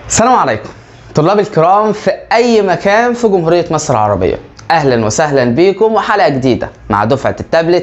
السلام عليكم طلاب الكرام في أي مكان في جمهورية مصر العربية أهلا وسهلا بكم وحلقة جديدة مع دفعة التابلت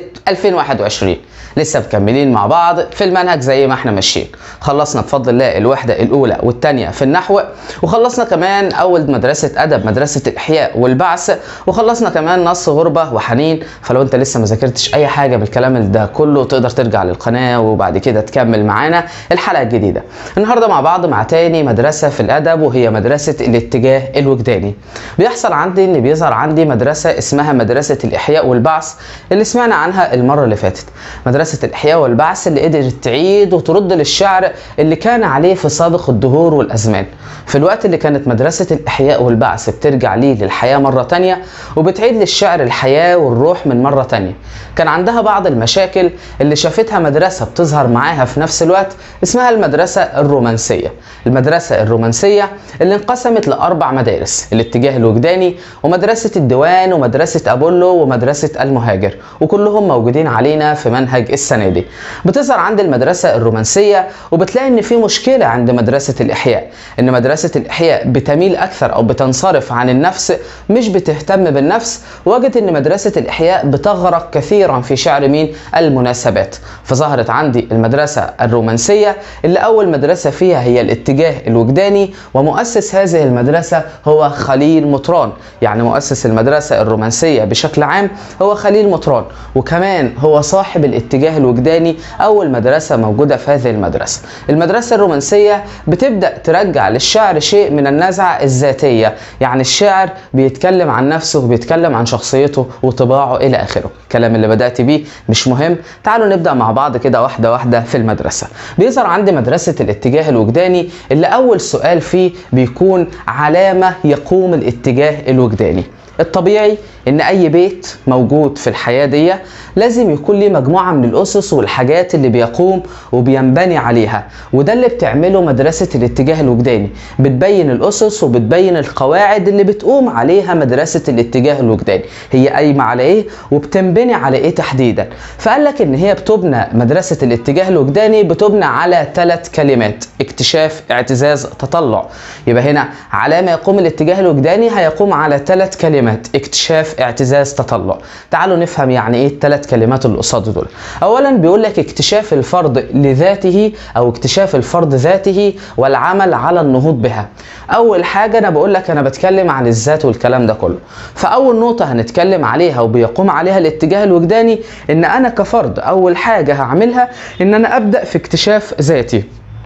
2021 لسه مكملين مع بعض في المنهج زي ما احنا ماشيين خلصنا بفضل الله الوحدة الأولى والثانية في النحو وخلصنا كمان أول مدرسة أدب مدرسة الإحياء والبعث وخلصنا كمان نص غربة وحنين فلو أنت لسه ما ذاكرتش أي حاجة بالكلام ده كله تقدر ترجع للقناة وبعد كده تكمل معانا الحلقة الجديدة النهاردة مع بعض مع تاني مدرسة في الأدب وهي مدرسة الاتجاه الوجداني بيحصل عندي إن بيظهر عندي مدرسة اسمها مدرسة الإحياء والبعث اللي سمعنا عنها المرة اللي فاتت مدرسة الإحياء والبعث اللي قدرت تعيد وترد للشعر اللي كان عليه في سابق الدهور والأزمان في الوقت اللي كانت مدرسة الإحياء والبعث بترجع ليه للحياة مرة تانية وبتعيد للشعر الحياة والروح من مرة تانية كان عندها بعض المشاكل اللي شافتها مدرسة بتظهر معاها في نفس الوقت اسمها المدرسة الرومانسية المدرسة الرومانسية اللي انقسمت لأربع مدارس الاتجاه الوجداني ومدرسة الديوان ومدرسة أبولو ومدرسة المهاجر وكلهم موجودين علينا في منهج السنة دي بتظهر عند المدرسة الرومانسية وبتلاقي إن في مشكلة عند مدرسة الإحياء إن مدرسة الإحياء بتميل أكثر أو بتنصرف عن النفس مش بتهتم بالنفس وجد إن مدرسة الإحياء بتغرق كثيرا في شعر مين المناسبات فظهرت عندي المدرسة الرومانسية اللي أول مدرسة فيها هي الاتجاه الوجداني ومؤسس هذه المدرسة هو خليل مطران يعني مؤسس المدرسة الرومانسية بشكل عام هو خليل مطران وكمان هو صاحب الاتجاه الوجداني أول مدرسة موجودة في هذه المدرسة المدرسة الرومانسية بتبدأ ترجع للشعر شيء من النزعة الذاتية يعني الشاعر بيتكلم عن نفسه وبيتكلم عن شخصيته وطباعه إلى آخره الكلام اللي بدأت بيه مش مهم تعالوا نبدأ مع بعض كده واحدة واحدة في المدرسة بيظهر عندي مدرسة الاتجاه الوجداني اللي أول سؤال فيه بيكون علامة يقوم الاتجاه الوجداني الطبيعي ان اي بيت موجود في الحياه دي لازم يكون ليه مجموعه من الاسس والحاجات اللي بيقوم وبينبني عليها وده اللي بتعمله مدرسه الاتجاه الوجداني بتبين الاسس وبتبين القواعد اللي بتقوم عليها مدرسه الاتجاه الوجداني هي قايمه على ايه وبتنبني على ايه تحديدا فقال لك ان هي بتبنى مدرسه الاتجاه الوجداني بتبنى على ثلاث كلمات اكتشاف اعتزاز تطلع يبقى هنا علامه يقوم الاتجاه الوجداني هيقوم على ثلاث كلمات اكتشاف اعتزاز تطلع تعالوا نفهم يعني ايه الثلاث كلمات اللي قصاد دول اولا بيقول لك اكتشاف الفرد لذاته او اكتشاف الفرد ذاته والعمل على النهوض بها اول حاجه انا بقول لك انا بتكلم عن الذات والكلام ده كله فاول نقطه هنتكلم عليها وبيقوم عليها الاتجاه الوجداني ان انا كفرد اول حاجه هعملها ان انا ابدا في اكتشاف ذاتي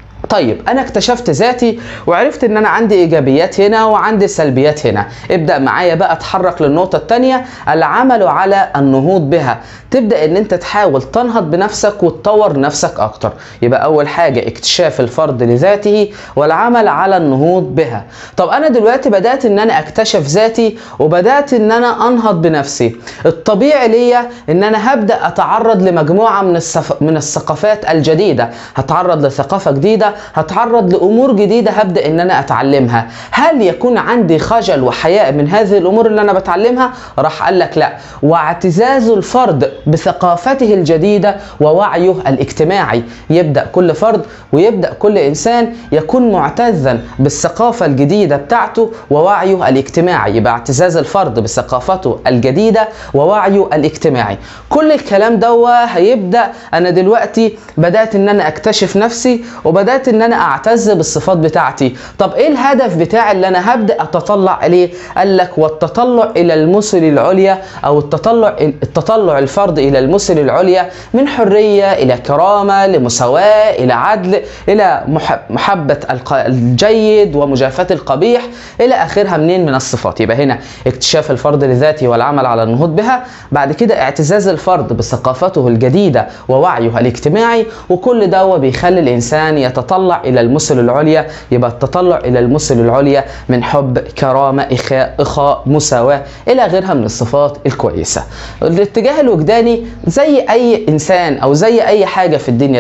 طيب انا اكتشفت ذاتي وعرفت ان انا عندي ايجابيات هنا وعندي سلبيات هنا ابدا معايا بقى اتحرك للنقطه الثانيه العمل على النهوض بها تبدا ان انت تحاول تنهض بنفسك وتطور نفسك اكتر يبقى اول حاجه اكتشاف الفرد لذاته والعمل على النهوض بها طب انا دلوقتي بدات ان انا اكتشف ذاتي وبدات ان انا انهض بنفسي الطبيعي ليا ان انا هبدا اتعرض لمجموعه من السف... من الثقافات الجديده هتعرض لثقافه جديده هتعرض لامور جديده هبدا ان انا اتعلمها هل يكون عندي خجل وحياء من هذه الامور اللي انا بتعلمها راح قال لك لا واعتزاز الفرد بثقافته الجديده ووعيه الاجتماعي يبدا كل فرد ويبدا كل انسان يكون معتزا بالثقافه الجديده بتاعته ووعيه الاجتماعي يبقى اعتزاز الفرد بثقافته الجديده ووعيه الاجتماعي كل الكلام ده هيبدا انا دلوقتي بدات ان انا اكتشف نفسي وبدات ان انا اعتز بالصفات بتاعتي طب ايه الهدف بتاعي اللي انا هبدا اتطلع اليه قال لك والتطلع الى المثل العليا او التطلع التطلع الفرد الى المثل العليا من حريه الى كرامه لمساواه الى عدل الى محبه الجيد ومجافاه القبيح الى اخرها منين من الصفات يبقى هنا اكتشاف الفرد لذاته والعمل على النهوض بها بعد كده اعتزاز الفرد بثقافته الجديده ووعيه الاجتماعي وكل ده بيخلي الانسان يتطلع الى المثل العليا يبقى التطلع الى المثل العليا من حب كرامه اخاء اخاء مساواه الى غيرها من الصفات الكويسه الاتجاه الوجداني زي اي انسان او زي اي حاجه في الدنيا دي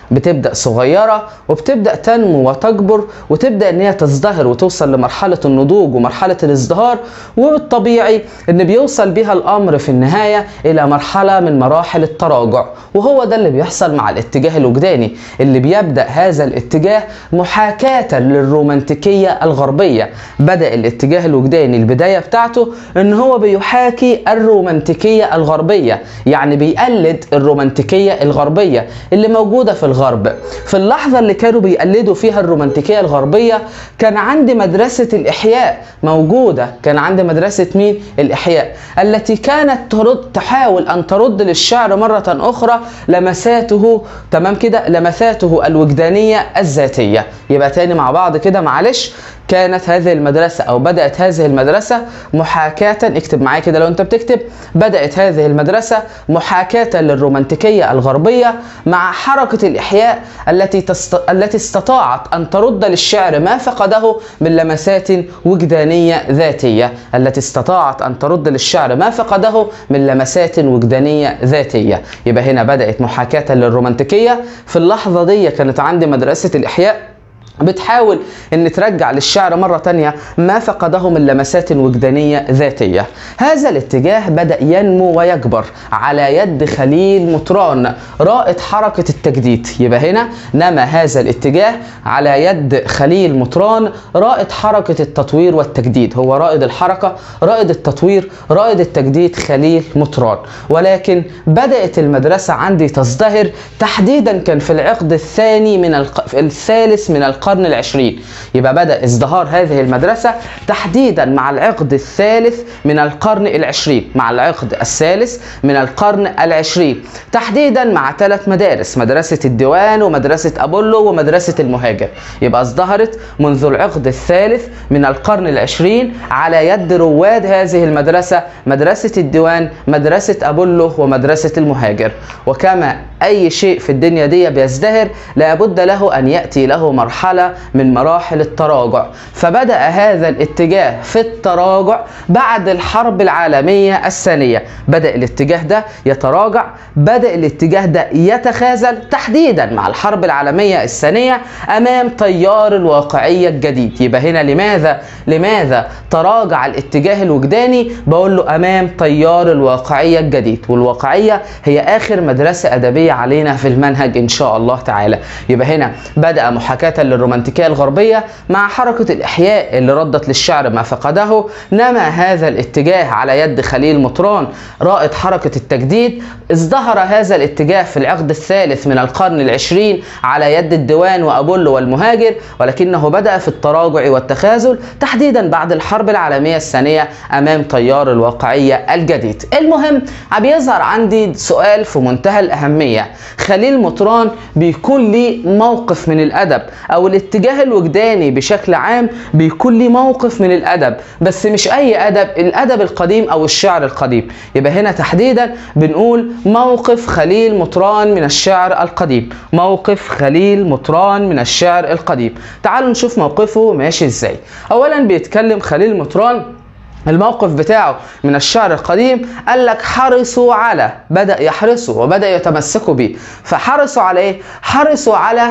بتبدأ صغيرة وبتبدأ تنمو وتكبر وتبدأ ان هي تزدهر وتوصل لمرحلة النضوج ومرحلة الازدهار والطبيعي ان بيوصل بها الامر في النهاية الى مرحلة من مراحل التراجع وهو ده اللي بيحصل مع الاتجاه الوجداني اللي بيبدأ هذا الاتجاه محاكاة للرومانتيكية الغربية بدأ الاتجاه الوجداني البداية بتاعته ان هو بيحاكي الرومانتيكية الغربية يعني بيقلد الرومانتيكية الغربية اللي موجودة في الغرب في اللحظة اللي كانوا بيقلدوا فيها الرومانتيكية الغربية كان عندي مدرسة الإحياء موجودة كان عندي مدرسة مين؟ الإحياء التي كانت ترد تحاول أن ترد للشعر مرة أخرى لمساته تمام كده لمساته الوجدانية الذاتية يبقى تاني مع بعض كده معلش كانت هذه المدرسة أو بدأت هذه المدرسة محاكاة اكتب معايا كده لو أنت بتكتب بدأت هذه المدرسة محاكاة للرومانتيكية الغربية مع حركة الإحياء التي تست... التي استطاعت أن ترد للشعر ما فقده من لمسات وجدانية ذاتية التي استطاعت أن ترد للشعر ما فقده من لمسات وجدانية ذاتية يبقى هنا بدأت محاكاة للرومانتيكية في اللحظة دي كانت عندي مدرسة الإحياء بتحاول ان ترجع للشعر مرة تانية ما فقده من لمسات وجدانية ذاتية هذا الاتجاه بدأ ينمو ويكبر على يد خليل مطران رائد حركة التجديد يبقى هنا نما هذا الاتجاه على يد خليل مطران رائد حركة التطوير والتجديد هو رائد الحركة رائد التطوير رائد التجديد خليل مطران ولكن بدأت المدرسة عندي تزدهر تحديدا كان في العقد الثاني من الق... الثالث من القرن القرن العشرين يبقى بدأ ازدهار هذه المدرسة تحديدا مع العقد الثالث من القرن العشرين مع العقد الثالث من القرن العشرين تحديدا مع ثلاث مدارس مدرسة الديوان ومدرسة أبولو ومدرسة المهاجر يبقى ازدهرت منذ العقد الثالث من القرن العشرين على يد رواد هذه المدرسة مدرسة الديوان مدرسة أبولو ومدرسة المهاجر وكما أي شيء في الدنيا دي بيزدهر لابد له أن يأتي له مرحلة من مراحل التراجع فبدأ هذا الاتجاه في التراجع بعد الحرب العالمية الثانية بدأ الاتجاه ده يتراجع بدأ الاتجاه ده يتخاذل تحديدا مع الحرب العالمية الثانية أمام تيار الواقعية الجديد يبقى هنا لماذا لماذا تراجع الاتجاه الوجداني بقول له أمام تيار الواقعية الجديد والواقعية هي آخر مدرسة أدبية علينا في المنهج إن شاء الله تعالى يبقى هنا بدأ محاكاة للرومانتيكية الغربية مع حركة الإحياء اللي ردت للشعر ما فقده نما هذا الاتجاه على يد خليل مطران رائد حركة التجديد ازدهر هذا الاتجاه في العقد الثالث من القرن العشرين على يد الديوان وأبولو والمهاجر ولكنه بدأ في التراجع والتخاذل تحديدا بعد الحرب العالمية الثانية أمام تيار الواقعية الجديد المهم بيظهر عندي سؤال في منتهى الأهمية خليل مطران بيكون لي موقف من الأدب أو الاتجاه الوجداني بشكل عام بيكون لي موقف من الأدب بس مش أي أدب الأدب القديم أو الشعر القديم يبقى هنا تحديدا بنقول موقف خليل مطران من الشعر القديم موقف خليل مطران من الشعر القديم تعالوا نشوف موقفه ماشي ازاي اولا بيتكلم خليل مطران الموقف بتاعه من الشعر القديم قال لك حرصوا على بدأ يحرصوا وبدأ يتمسكوا بيه فحرصوا على ايه؟ حرصوا على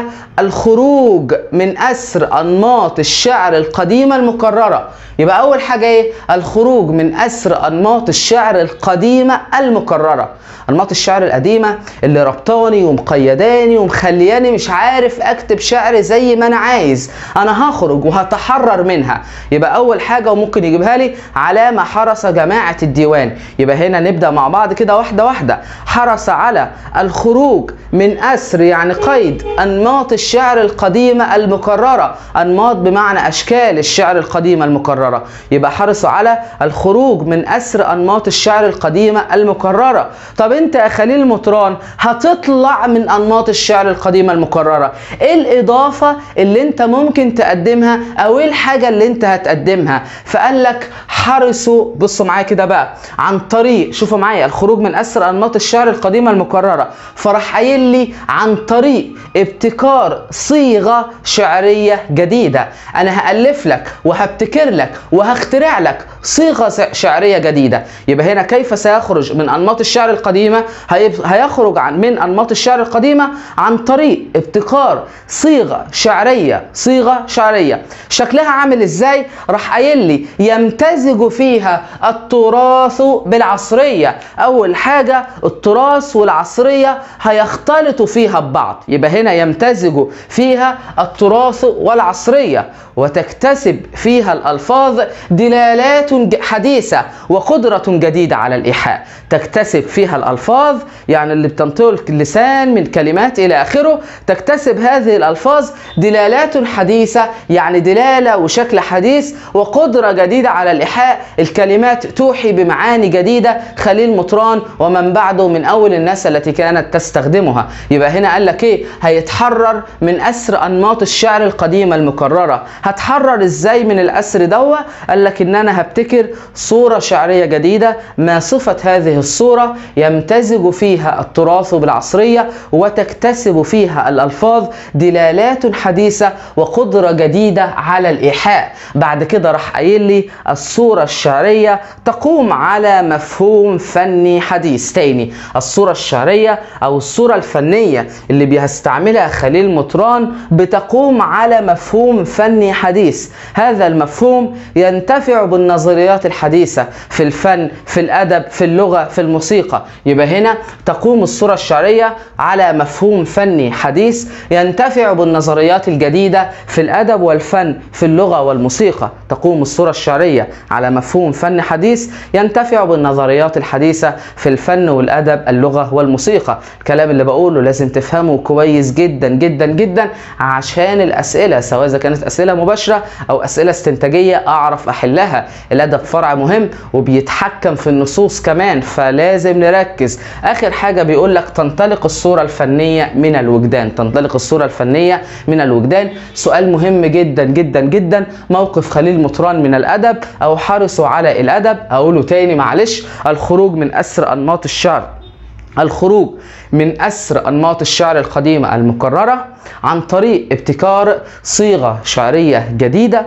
الخروج من أسر أنماط الشعر القديمة المكررة يبقى أول حاجة ايه؟ الخروج من أسر أنماط الشعر القديمة المكررة أنماط الشعر القديمة اللي ربطاني ومقيداني ومخلياني مش عارف أكتب شعر زي ما أنا عايز أنا هخرج وهتحرر منها يبقى أول حاجة وممكن يجيبها لي على ما حرص جماعة الديوان يبقى هنا نبدأ مع بعض كده واحدة واحدة حرص على الخروج من أسر يعني قيد أنماط الشعر القديمة المكررة أنماط بمعنى أشكال الشعر القديمة المكررة يبقى حرصوا على الخروج من أسر أنماط الشعر القديمة المكررة طب أنت يا خليل مطران هتطلع من أنماط الشعر القديمة المكررة إيه الإضافة اللي أنت ممكن تقدمها أو إيه الحاجة اللي أنت هتقدمها فقال لك حرصوا بصوا معايا كده بقى عن طريق شوفوا معايا الخروج من اسر انماط الشعر القديمه المكرره فراح قايل لي عن طريق ابتكار صيغه شعريه جديده انا هالف لك وهبتكر لك وهخترع لك صيغه شعريه جديده يبقى هنا كيف سيخرج من انماط الشعر القديمه هيخرج عن من انماط الشعر القديمه عن طريق ابتكار صيغه شعريه صيغه شعريه شكلها عامل ازاي راح قايل لي يمتزج فيها التراث بالعصريه اول حاجه التراث والعصريه هيختلطوا فيها ببعض يبقى هنا يمتزج فيها التراث والعصريه وتكتسب فيها الالفاظ دلالات حديثه وقدره جديده على الايحاء تكتسب فيها الالفاظ يعني اللي بتنطق اللسان من كلمات الى اخره تكتسب هذه الالفاظ دلالات حديثه يعني دلاله وشكل حديث وقدره جديده على الايحاء الكلمات توحي بمعاني جديده خليل مطران ومن بعده من اول الناس التي كانت تستخدمها يبقى هنا قال لك ايه هيتحرر من اسر انماط الشعر القديمه المكرره هتحرر ازاي من الاسر دوا قال لك ان انا هبتكر صوره شعريه جديده ما صفه هذه الصوره يمتزج فيها التراث بالعصريه وتكتسب فيها الالفاظ دلالات حديثه وقدره جديده على الايحاء بعد كده راح قايل لي الصوره الشعريه تقوم على مفهوم فني حديث تاني الصوره الشعريه او الصوره الفنيه اللي بيستعملها خليل مطران بتقوم على مفهوم فني حديث هذا المفهوم ينتفع بالنظريات الحديثه في الفن في الادب في اللغه في الموسيقى يبقى هنا تقوم الصوره الشعريه على مفهوم فني حديث ينتفع بالنظريات الجديده في الادب والفن في اللغه والموسيقى تقوم الصوره الشعريه على مفهوم فن حديث ينتفع بالنظريات الحديثه في الفن والادب اللغه والموسيقى الكلام اللي بقوله لازم تفهمه كويس جدا جدا جدا عشان الاسئله سواء اذا كانت اسئله مباشره او اسئله استنتاجيه اعرف احلها الادب فرع مهم وبيتحكم في النصوص كمان فلازم نركز اخر حاجه بيقول لك تنطلق الصوره الفنيه من الوجدان تنطلق الصوره الفنيه من الوجدان سؤال مهم جدا جدا جدا موقف خليل مطران من الادب او حرصوا على الادب اقوله تاني معلش الخروج من اسر انماط الشعر الخروج من أسر أنماط الشعر القديمة المكررة عن طريق ابتكار صيغة شعرية جديدة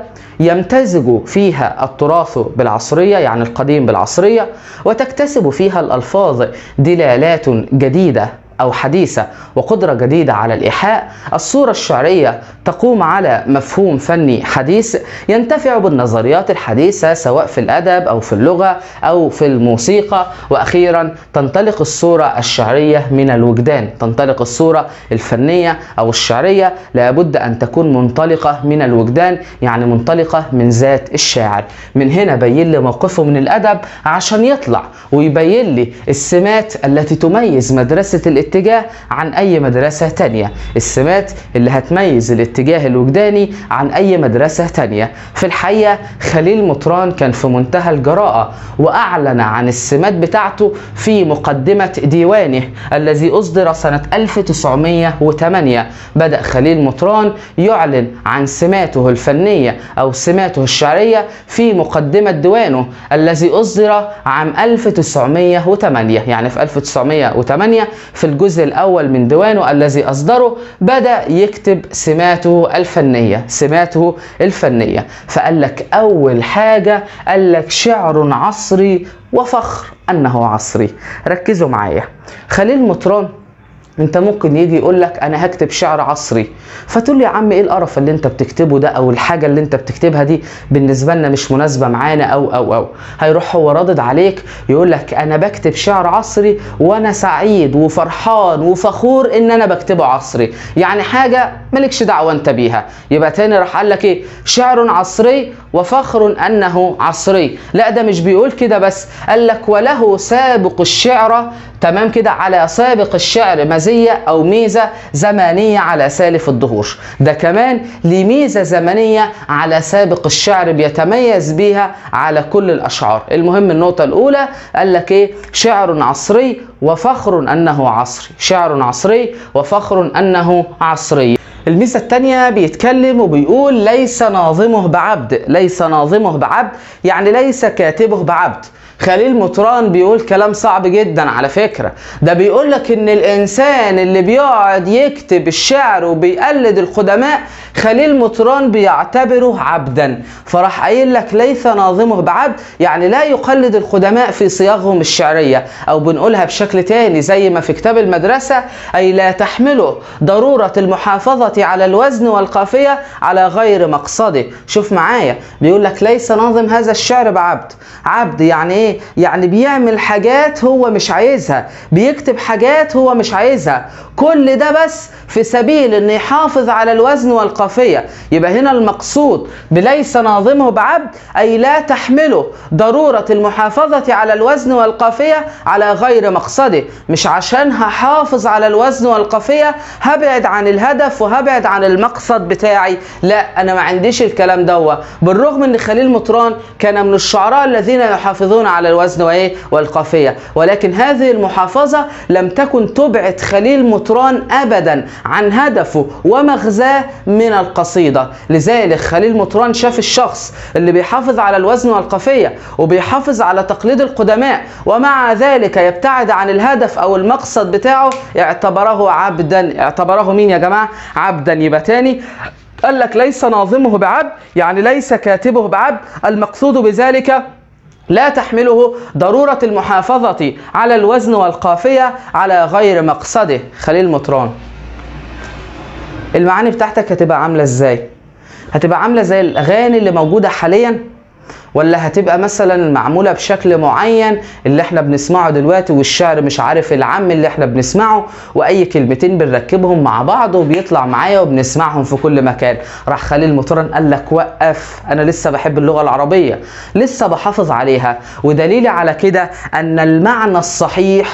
يمتزج فيها التراث بالعصرية يعني القديم بالعصرية وتكتسب فيها الألفاظ دلالات جديدة أو حديثة وقدرة جديدة على الإيحاء الصورة الشعرية تقوم على مفهوم فني حديث ينتفع بالنظريات الحديثة سواء في الأدب أو في اللغة أو في الموسيقى وأخيرا تنطلق الصورة الشعرية من الوجدان تنطلق الصورة الفنية أو الشعرية لابد أن تكون منطلقة من الوجدان يعني منطلقة من ذات الشاعر من هنا بين لي موقفه من الأدب عشان يطلع ويبين لي السمات التي تميز مدرسة الاتجاه عن أي مدرسة تانية السمات اللي هتميز الاتجاه الوجداني عن أي مدرسة تانية في الحقيقة خليل مطران كان في منتهى الجراءة وأعلن عن السمات بتاعته في مقدمة ديوانه الذي أصدر سنة 1908 بدأ خليل مطران يعلن عن سماته الفنية أو سماته الشعرية في مقدمة ديوانه الذي أصدر عام 1908 يعني في 1908 في الجزء الأول من ديوانه الذي أصدره بدأ يكتب سماته الفنية سماته الفنية فقال لك أول حاجة قال لك شعر عصري وفخر أنه عصري ركزوا معايا خليل مطران انت ممكن يجي يقول لك انا هكتب شعر عصري فتقول لي يا عم ايه القرف اللي انت بتكتبه ده او الحاجه اللي انت بتكتبها دي بالنسبه لنا مش مناسبه معانا او او او هيروح هو رادد عليك يقول لك انا بكتب شعر عصري وانا سعيد وفرحان وفخور ان انا بكتبه عصري يعني حاجه مالكش دعوه انت بيها يبقى تاني راح قال لك ايه شعر عصري وفخر انه عصري لا ده مش بيقول كده بس قال لك وله سابق الشعر تمام كده على سابق الشعر مزية أو ميزة زمانية على سالف الظهور ده كمان ليه ميزة زمنية على سابق الشعر بيتميز بيها على كل الأشعار المهم النقطة الأولى قال لك إيه شعر عصري وفخر أنه عصري شعر عصري وفخر أنه عصري الميزة التانية بيتكلم وبيقول ليس ناظمه بعبد ليس ناظمه بعبد يعني ليس كاتبه بعبد خليل مطران بيقول كلام صعب جدا على فكرة ده بيقول لك ان الانسان اللي بيقعد يكتب الشعر وبيقلد القدماء خليل مطران بيعتبره عبدا فراح قايل لك ليس ناظمه بعبد يعني لا يقلد القدماء في صياغهم الشعرية او بنقولها بشكل تاني زي ما في كتاب المدرسة اي لا تحمله ضرورة المحافظة على الوزن والقافية على غير مقصده شوف معايا بيقول لك ليس ناظم هذا الشعر بعبد عبد يعني ايه يعني بيعمل حاجات هو مش عايزها بيكتب حاجات هو مش عايزها كل ده بس في سبيل انه يحافظ على الوزن والقافية يبقى هنا المقصود بليس ناظمه بعبد اي لا تحمله ضرورة المحافظة على الوزن والقافية على غير مقصده مش عشان هحافظ على الوزن والقافية هبعد عن الهدف وهبعد عن المقصد بتاعي لا انا ما عنديش الكلام دوا بالرغم ان خليل مطران كان من الشعراء الذين يحافظون على الوزن وايه والقافية ولكن هذه المحافظة لم تكن تبعد خليل مطران ابدا عن هدفه ومغزاه من القصيدة لذلك خليل مطران شاف الشخص اللي بيحافظ على الوزن والقافية وبيحافظ على تقليد القدماء ومع ذلك يبتعد عن الهدف او المقصد بتاعه اعتبره عبدا اعتبره مين يا جماعة عبدا يبقى تاني قال لك ليس ناظمه بعبد يعني ليس كاتبه بعبد المقصود بذلك لا تحمله ضرورة المحافظة على الوزن والقافية على غير مقصده خليل مطران المعاني بتاعتك هتبقى عاملة ازاي هتبقى عاملة زي الأغاني اللي موجودة حاليا ولا هتبقى مثلا معمولة بشكل معين اللي احنا بنسمعه دلوقتي والشعر مش عارف العام اللي احنا بنسمعه واي كلمتين بنركبهم مع بعض وبيطلع معايا وبنسمعهم في كل مكان راح خليل مطران قال لك وقف انا لسه بحب اللغة العربية لسه بحافظ عليها ودليلي على كده ان المعنى الصحيح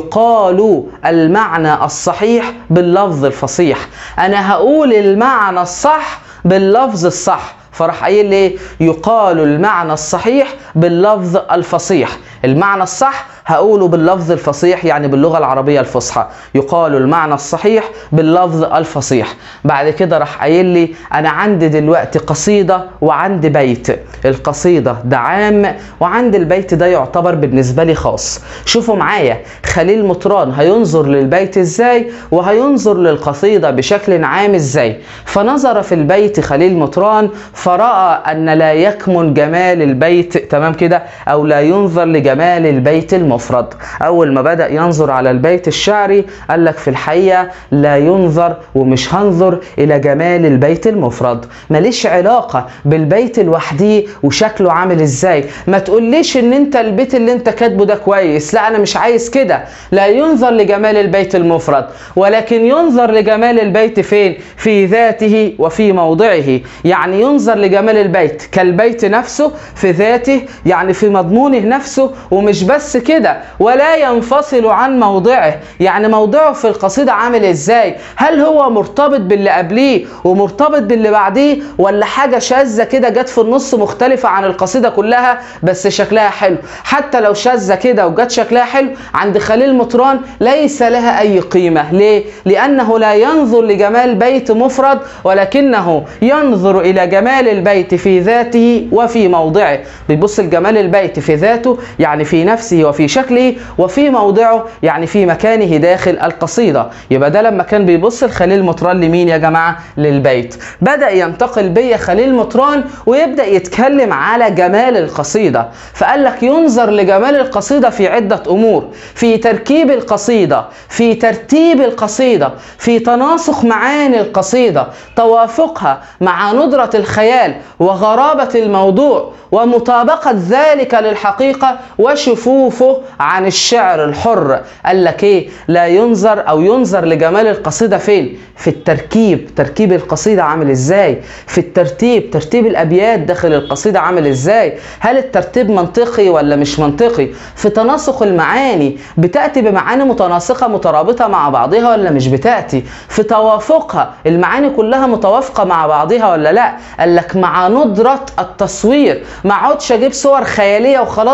يقال المعنى الصحيح باللفظ الفصيح انا هقول المعنى الصح باللفظ الصح فراح قايل لي يقال المعنى الصحيح باللفظ الفصيح المعنى الصح هقوله باللفظ الفصيح يعني باللغة العربية الفصحى يقال المعنى الصحيح باللفظ الفصيح بعد كده راح قايل لي انا عندي دلوقتي قصيدة وعندي بيت القصيدة ده عام وعند البيت ده يعتبر بالنسبة لي خاص شوفوا معايا خليل مطران هينظر للبيت ازاي وهينظر للقصيدة بشكل عام ازاي فنظر في البيت خليل مطران فرأى ان لا يكمن جمال البيت تمام كده او لا ينظر لجمال البيت المفرد اول ما بدأ ينظر على البيت الشعري قال لك في الحقيقة لا ينظر ومش هنظر الى جمال البيت المفرد ماليش علاقة بالبيت لوحده وشكله عامل ازاي ما تقوليش ان انت البيت اللي انت كاتبه ده كويس لا انا مش عايز كده لا ينظر لجمال البيت المفرد ولكن ينظر لجمال البيت فين في ذاته وفي موضعه يعني ينظر لجمال البيت كالبيت نفسه في ذاته يعني في مضمونه نفسه ومش بس كده ولا ينفصل عن موضعه يعني موضعه في القصيدة عامل ازاي هل هو مرتبط باللي قبليه ومرتبط باللي بعديه ولا حاجة شاذة كده جت في النص مختلفة عن القصيدة كلها بس شكلها حلو حتى لو شاذة كده وجت شكلها حلو عند خليل مطران ليس لها أي قيمة ليه؟ لأنه لا ينظر لجمال بيت مفرد ولكنه ينظر إلى جمال البيت في ذاته وفي موضعه بيبص لجمال البيت في ذاته يعني في نفسه وفي شكله وفي موضعه يعني في مكانه داخل القصيدة يبقى ده لما كان بيبص لخليل مطران لمين يا جماعة للبيت بدأ ينتقل بيا خليل مطران ويبدأ يتكلم على جمال القصيدة فقال لك ينظر لجمال القصيدة في عدة أمور في تركيب القصيدة في ترتيب القصيدة في تناسق معاني القصيدة توافقها مع ندرة الخيال وغرابة الموضوع ومطابقة ذلك للحقيقة وشفوفه عن الشعر الحر قال لك ايه لا ينظر او ينظر لجمال القصيدة فين في التركيب تركيب القصيدة عامل ازاي في الترتيب ترتيب الابيات داخل القصيدة عامل ازاي هل الترتيب منطقي ولا مش منطقي في تناسق المعاني بتأتي بمعاني متناسقة مترابطة مع بعضها ولا مش بتأتي في توافقها المعاني كلها متوافقة مع بعضها ولا لا قال لك مع ندرة التصوير ما اقعدش اجيب صور خيالية وخلاص زي ما كان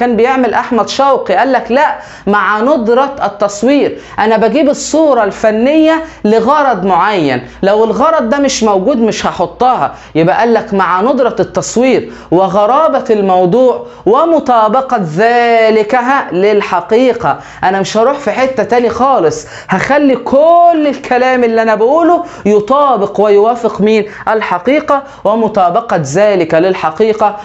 كان بيعمل احمد شوقي قال لك لا مع ندره التصوير انا بجيب الصوره الفنيه لغرض معين لو الغرض ده مش موجود مش هحطها يبقى قال لك مع ندره التصوير وغرابه الموضوع ومطابقه ذلك للحقيقه انا مش هروح في حته تاني خالص هخلي كل الكلام اللي انا بقوله يطابق ويوافق مين الحقيقه ومطابقه ذلك للحقيقه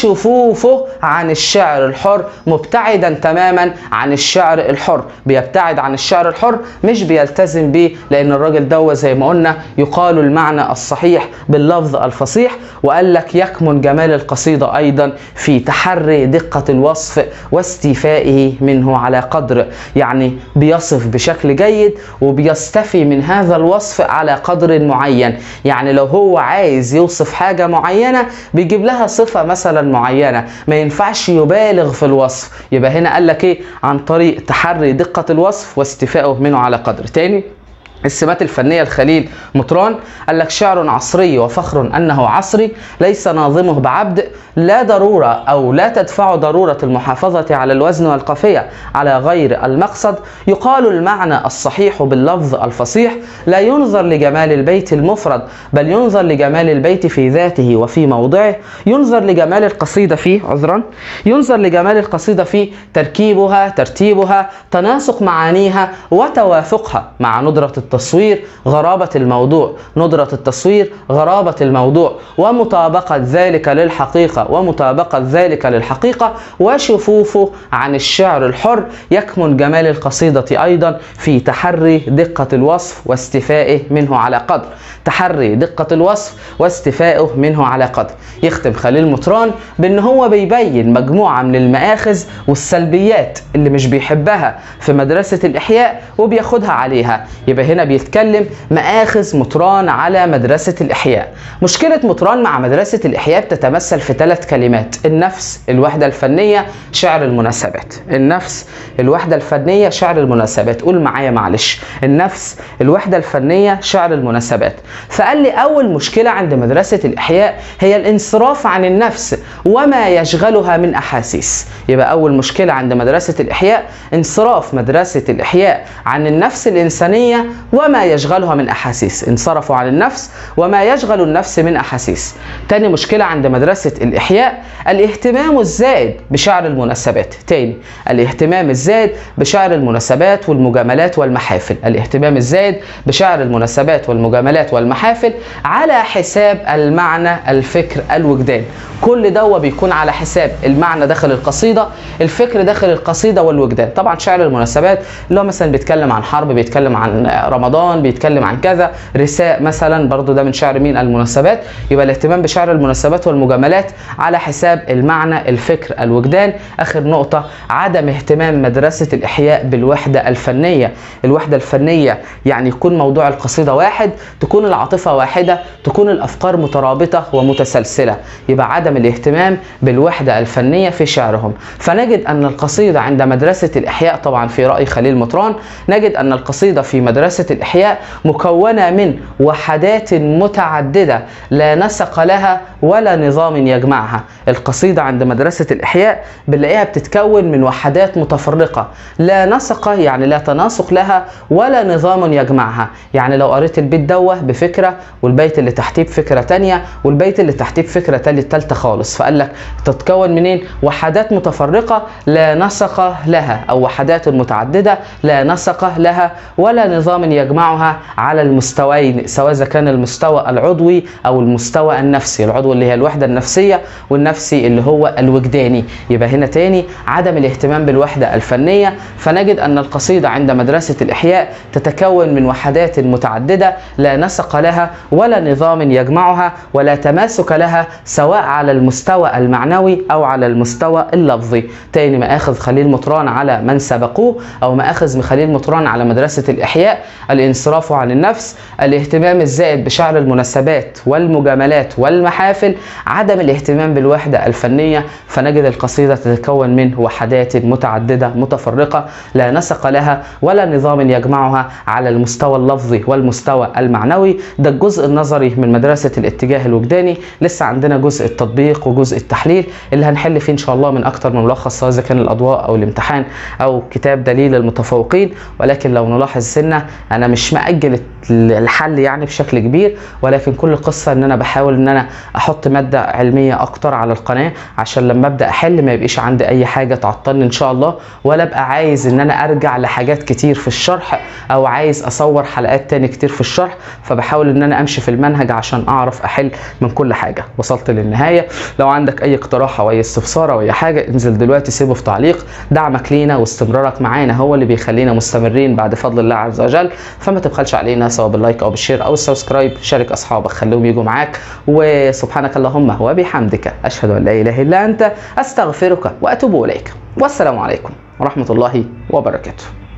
وشفوفه عن الشعر الحر مبتعدا تماما عن الشعر الحر بيبتعد عن الشعر الحر مش بيلتزم بيه لان الراجل ده زي ما قلنا يقال المعنى الصحيح باللفظ الفصيح وقال لك يكمن جمال القصيده ايضا في تحري دقه الوصف واستيفائه منه على قدر يعني بيصف بشكل جيد وبيستفي من هذا الوصف على قدر معين يعني لو هو عايز يوصف حاجه معينه بيجيب لها صفه مثلا معينه ما ينفعش يبالغ في الوصف يبقى هنا قال لك ايه عن طريق تحري دقه الوصف واستيفائه منه على قدر تاني السمات الفنية الخليل مطران قال لك شعر عصري وفخر أنه عصري ليس ناظمه بعبد لا ضرورة أو لا تدفع ضرورة المحافظة على الوزن والقافية على غير المقصد يقال المعنى الصحيح باللفظ الفصيح لا ينظر لجمال البيت المفرد بل ينظر لجمال البيت في ذاته وفي موضعه ينظر لجمال القصيدة فيه عذرا ينظر لجمال القصيدة في تركيبها ترتيبها تناسق معانيها وتوافقها مع ندرة التصوير غرابة الموضوع ندرة التصوير غرابة الموضوع ومطابقة ذلك للحقيقة ومطابقة ذلك للحقيقة وشفوفه عن الشعر الحر يكمن جمال القصيدة أيضا في تحري دقة الوصف واستفائه منه على قدر تحري دقة الوصف واستفائه منه على قدر يختم خليل مطران بأن هو بيبين مجموعة من المآخذ والسلبيات اللي مش بيحبها في مدرسة الإحياء وبياخدها عليها يبقى هنا بيتكلم مآخذ مطران على مدرسة الإحياء مشكلة مطران مع مدرسة الإحياء بتتمثل في ثلاث كلمات النفس الوحدة الفنية شعر المناسبات النفس الوحدة الفنية شعر المناسبات قول معايا معلش النفس الوحدة الفنية شعر المناسبات فقال لي أول مشكلة عند مدرسة الإحياء هي الانصراف عن النفس وما يشغلها من أحاسيس يبقى أول مشكلة عند مدرسة الإحياء انصراف مدرسة الإحياء عن النفس الإنسانية وما يشغلها من أحاسيس انصرفوا عن النفس وما يشغل النفس من أحاسيس تاني مشكلة عند مدرسة الإحياء الاهتمام الزائد بشعر المناسبات تاني الاهتمام الزائد بشعر المناسبات والمجاملات والمحافل الاهتمام الزائد بشعر المناسبات والمجاملات والمحافل على حساب المعنى الفكر الوجدان كل ده بيكون على حساب المعنى داخل القصيدة الفكر داخل القصيدة والوجدان طبعا شعر المناسبات اللي هو مثلا بيتكلم عن حرب بيتكلم عن رمضان بيتكلم عن كذا رساء مثلا برضو ده من شعر مين المناسبات يبقى الاهتمام بشعر المناسبات والمجاملات على حساب المعنى الفكر الوجدان اخر نقطة عدم اهتمام مدرسة الاحياء بالوحدة الفنية الوحدة الفنية يعني يكون موضوع القصيدة واحد تكون العاطفة واحدة تكون الافكار مترابطة ومتسلسلة يبقى عدم الاهتمام بالوحدة الفنية في شعرهم فنجد ان القصيدة عند مدرسة الاحياء طبعا في رأي خليل مطران نجد ان القصيدة في مدرسة الإحياء مكونة من وحدات متعددة لا نسق لها ولا نظام يجمعها القصيدة عند مدرسة الإحياء بنلاقيها بتتكون من وحدات متفرقة لا نسق يعني لا تناسق لها ولا نظام يجمعها يعني لو قريت البيت دوه بفكرة والبيت اللي تحتيه بفكرة تانية والبيت اللي تحتيه بفكرة تالتة خالص فقال لك تتكون منين وحدات متفرقة لا نسق لها أو وحدات متعددة لا نسق لها ولا نظام يجمعها على المستويين سواء اذا كان المستوى العضوي او المستوى النفسي العضوي اللي هي الوحده النفسيه والنفسي اللي هو الوجداني يبقى هنا تاني عدم الاهتمام بالوحده الفنيه فنجد ان القصيده عند مدرسه الاحياء تتكون من وحدات متعدده لا نسق لها ولا نظام يجمعها ولا تماسك لها سواء على المستوى المعنوي او على المستوى اللفظي تاني مآخذ خليل مطران على من سبقوه او مآخذ خليل مطران على مدرسه الاحياء الانصراف عن النفس الاهتمام الزائد بشعر المناسبات والمجاملات والمحافل عدم الاهتمام بالوحدة الفنية فنجد القصيدة تتكون من وحدات متعددة متفرقة لا نسق لها ولا نظام يجمعها على المستوى اللفظي والمستوى المعنوي ده الجزء النظري من مدرسة الاتجاه الوجداني لسه عندنا جزء التطبيق وجزء التحليل اللي هنحل فيه ان شاء الله من اكتر من ملخص سواء اذا كان الاضواء او الامتحان او كتاب دليل المتفوقين ولكن لو نلاحظ سنه انا مش مأجل الحل يعني بشكل كبير ولكن كل قصه ان انا بحاول ان انا احط ماده علميه اكتر على القناه عشان لما ابدا احل ما يبقيش عندي اي حاجه تعطلني ان شاء الله ولا ابقى عايز ان انا ارجع لحاجات كتير في الشرح او عايز اصور حلقات تاني كتير في الشرح فبحاول ان انا امشي في المنهج عشان اعرف احل من كل حاجه وصلت للنهايه لو عندك اي اقتراح او اي استفسار او اي حاجه انزل دلوقتي سيبه في تعليق دعمك لينا واستمرارك معانا هو اللي بيخلينا مستمرين بعد فضل الله عز وجل فما تبخلش علينا سواء باللايك او بالشير او السبسكرايب شارك اصحابك خليهم يجوا معاك وسبحانك اللهم وبحمدك اشهد ان لا اله الا انت استغفرك واتوب اليك والسلام عليكم ورحمه الله وبركاته